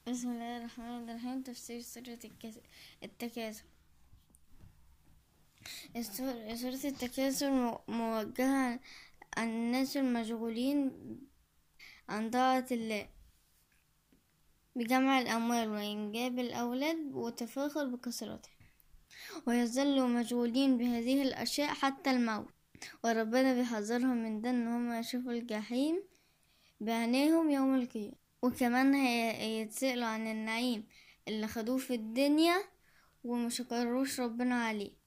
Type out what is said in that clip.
بسم الله الرحمن الرحيم تفسير سورة الكس- التكاثر السور- سورة التكاثر مو- موجهة عن الناس المشغولين عن طاعة الله بجمع الأموال وإنجاب الأولاد والتفاخر بكثرتها ويظلوا مشغولين بهذه الأشياء حتى الموت وربنا بيحذرهم من ده إن هم يشوفوا الجحيم بعينيهم يوم القيامة وكمان هي- هيتسألوا عن النعيم اللي خدوه في الدنيا ومشكروش ربنا عليه